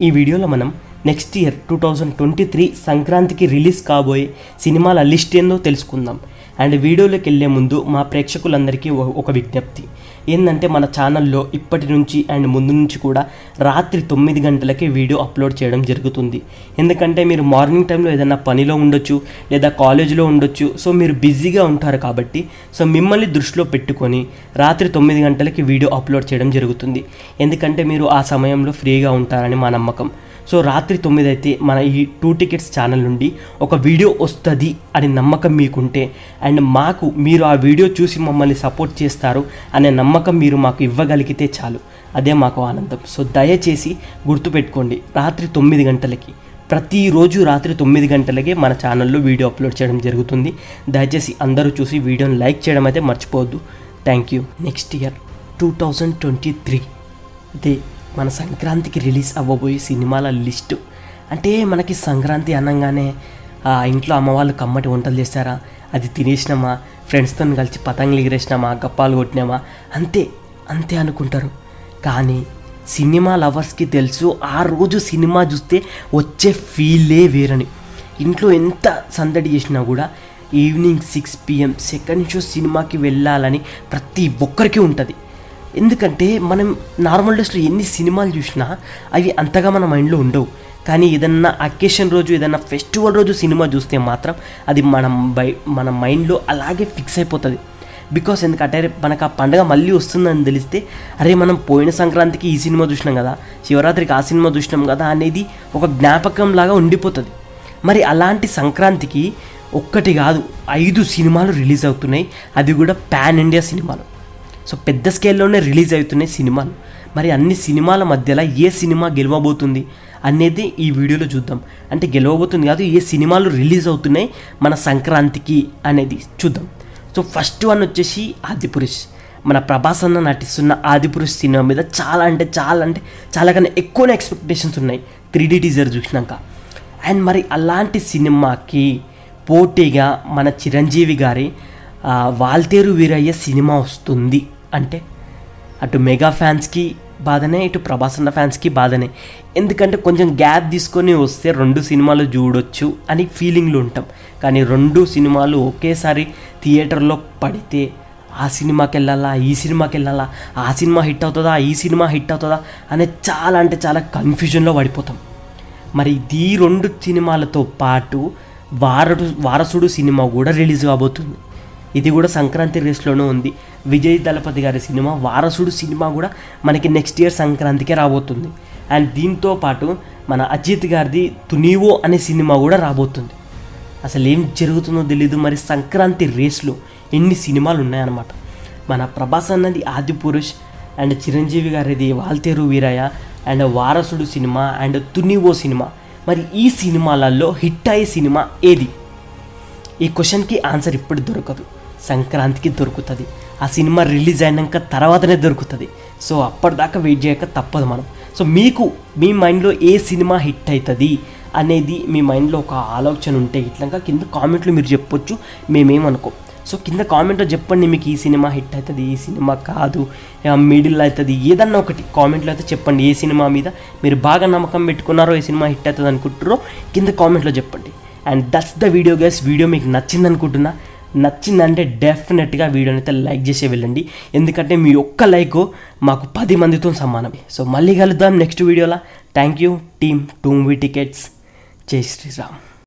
ఈ వీడియోలో మనం next year two thousand twenty three సంక్రాంతికి రిలీజ్ కాబోయే సినిమాల లిస్ట్ ఏందో తెలుసుకుందాం అండ్ వీడియోలోకి వెళ్ళే ముందు మా ప్రేక్షకులందరికీ ఒ- ఒక విజ్ఞప్తి ఏంటంటే మన ఛానల్లో ఇప్పటి నుంచి అండ్ ముందు నుంచి కూడా రాత్రి తొమ్మిది గంటలకే వీడియో అప్లోడ్ చేయడం జరుగుతుంది ఎందుకంటే మీరు మార్నింగ్ టైంలో ఏదైనా పనిలో ఉండొచ్చు లేదా కాలేజీలో ఉండొచ్చు సో మీరు బిజీగా ఉంటారు కాబట్టి సో మిమ్మల్ని దృష్టిలో పెట్టుకొని రాత్రి తొమ్మిది గంటలకి వీడియో అప్లోడ్ చేయడం జరుగుతుంది ఎందుకంటే మీరు ఆ సమయంలో ఫ్రీగా ఉంటారని మా నమ్మకం సో రాత్రి తొమ్మిది అయితే మన ఈ టూ టికెట్స్ ఛానల్ నుండి ఒక వీడియో వస్తుంది అని నమ్మకం మీకుంటే అండ్ మాకు మీరు ఆ వీడియో చూసి మమ్మల్ని సపోర్ట్ చేస్తారు అనే నమ్మకం మీరు మాకు ఇవ్వగలిగితే చాలు అదే మాకు ఆనందం సో దయచేసి గుర్తుపెట్టుకోండి రాత్రి తొమ్మిది గంటలకి ప్రతిరోజు రాత్రి తొమ్మిది గంటలకే మన ఛానల్లో వీడియో అప్లోడ్ చేయడం జరుగుతుంది దయచేసి అందరూ చూసి వీడియోని లైక్ చేయడం అయితే మర్చిపోవద్దు thank you next year two thousand twenty three అదే మన సంక్రాంతికి రిలీజ్ అవ్వబోయే సినిమాల లిస్టు అంటే మనకి సంక్రాంతి అనగానే ఆ ఇంట్లో అమ్మ వాళ్ళు కమ్మటి వంటలు చేస్తారా అది తినేసినామా ఫ్రెండ్స్తో కలిసి పతంగులు ఎగిరేసినామా గప్పాలు కొట్టినామా అంతే అంతే అనుకుంటారు కానీ సినిమా లవర్స్కి తెలుసు ఆ రోజు సినిమా చూస్తే వచ్చే ఫీలే వేరని ఇంట్లో ఎంత సందడి చేసినా కూడా evening six PM second show సినిమాకి వెళ్ళాలని ప్రతి ఒక్కరికి ఉంటుంది ఎందుకంటే మనం నార్మల్ డేస్లో ఎన్ని సినిమాలు చూసినా అవి అంతగా మన మైండ్లో ఉండవు కానీ ఏదన్నా అకేషన్ రోజు ఏదన్నా ఫెస్టివల్ రోజు సినిమా చూస్తే మాత్రం అది మనం బై మన మైండ్లో అలాగే ఫిక్స్ అయిపోతుంది బికాస్ ఎందుకంటే అరే మనకు ఆ పండుగ మళ్ళీ వస్తుందని తెలిస్తే అరే మనం పోయిన సంక్రాంతికి ఈ సినిమా చూసినాం కదా శివరాత్రికి ఆ సినిమా చూసినాం కదా అనేది ఒక జ్ఞాపకం లాగా ఉండిపోతుంది మరి అలాంటి సంక్రాంతికి ఒక్కటి కాదు ఐదు సినిమాలు రిలీజ్ అవుతున్నాయి అది కూడా పాన్ ఇండియా సినిమాలు సో పెద్ద స్కేల్లోనే రిలీజ్ అవుతున్నాయి సినిమాలు మరి అన్ని సినిమాల మధ్యలో ఏ సినిమా గెలవబోతుంది అనేది ఈ వీడియోలో చూద్దాం అంటే గెలవబోతుంది కాదు ఏ సినిమాలు రిలీజ్ అవుతున్నాయి మన సంక్రాంతికి అనేది చూద్దాం సో ఫస్ట్ వన్ వచ్చేసి ఆదిపురుష్ మన ప్రభాస్ అన్న నటిస్తున్న ఆదిపురుష్ సినిమా మీద చాలా అంటే చాలా అంటే చాలా కన్నా ఎక్కువనే ఎక్స్పెక్టేషన్స్ ఉన్నాయి త్రీ డీ టీజర్ చూసినాక అండ్ మరి అలాంటి సినిమాకి పోటీగా మన చిరంజీవి గారి ఆ, వాల్తేరు వీరయ్య సినిమా వస్తుంది అంటే అటు మెగా ఫ్యాన్స్కి బాధనే ఇటు ప్రభాస్ అన్న ఫ్యాన్స్కి బాధనే ఎందుకంటే కొంచెం గ్యాప్ తీసుకొని వస్తే రెండు సినిమాలు చూడొచ్చు అని ఫీలింగ్లో ఉంటాం కానీ రెండు సినిమాలు ఒకేసారి థియేటర్లో పడితే ఆ సినిమాకి వెళ్ళాలా ఈ సినిమాకి వెళ్ళాలా ఆ సినిమా హిట్ అవుతుందా ఈ సినిమా హిట్ అవుతుందా అనే చాలా అంటే చాలా కన్ఫ్యూజన్లో పడిపోతాం మరి ఈ రెండు సినిమాలతో పాటు వారడు వారసుడు సినిమా కూడా రిలీజ్ కాబోతుంది ఇది కూడా సంక్రాంతి రేస్లోనే ఉంది విజయ్ దళపతి గారి సినిమా వారసుడు సినిమా కూడా మనకి నెక్స్ట్ ఇయర్ సంక్రాంతికే రాబోతుంది అండ్ దీంతో పాటు మన అజిత్ గారిది తునీవో అనే సినిమా కూడా రాబోతుంది అసలు ఏం జరుగుతుందో తెలీదు మరి సంక్రాంతి రేస్లో ఎన్ని సినిమాలు ఉన్నాయన్నమాట మన ప్రభాస్ అన్నది ఆది పురుష్ అండ్ చిరంజీవి గారిది వాల్తేరు వీరయ్య అండ్ వారసుడు సినిమా అండ్ తునివో సినిమా మరి ఈ సినిమాలలో హిట్ అయ్యే సినిమా ఏది ఈ క్వశ్చన్కి ఆన్సర్ ఇప్పుడు దొరకదు సంక్రాంతికి దొరుకుతుంది ఆ సినిమా రిలీజ్ అయినాక తర్వాతనే దొరుకుతుంది సో అప్పటిదాకా వెయిట్ చేయక తప్పదు మనం సో మీకు మీ మైండ్లో ఏ సినిమా హిట్ అవుతుంది అనేది మీ మైండ్లో ఒక ఆలోచన ఉంటే ఇట్లా కింద కామెంట్లో మీరు చెప్పొచ్చు మేమేమనుకో సో కింద కామెంట్లో చెప్పండి మీకు ఈ సినిమా హిట్ అవుతుంది ఈ సినిమా కాదు మిడిల్ అవుతుంది ఏదన్నా ఒకటి కామెంట్లో అయితే చెప్పండి ఏ సినిమా మీద మీరు బాగా నమ్మకం పెట్టుకున్నారో ఏ సినిమా హిట్ అవుతుంది అనుకుంటారో కింద కామెంట్లో చెప్పండి and that's the video guys video మీకు నచ్చింది అనుకుంటున్నా నచ్చిందంటే డెఫినెట్గా వీడియోని అయితే లైక్ చేసే వెళ్ళండి ఎందుకంటే మీ ఒక్క లైక్ మాకు పది మందితో సమానమే సో మళ్ళీ కలుద్దాం నెక్స్ట్ వీడియోలో thank you team to movie tickets జై శ్రీరామ్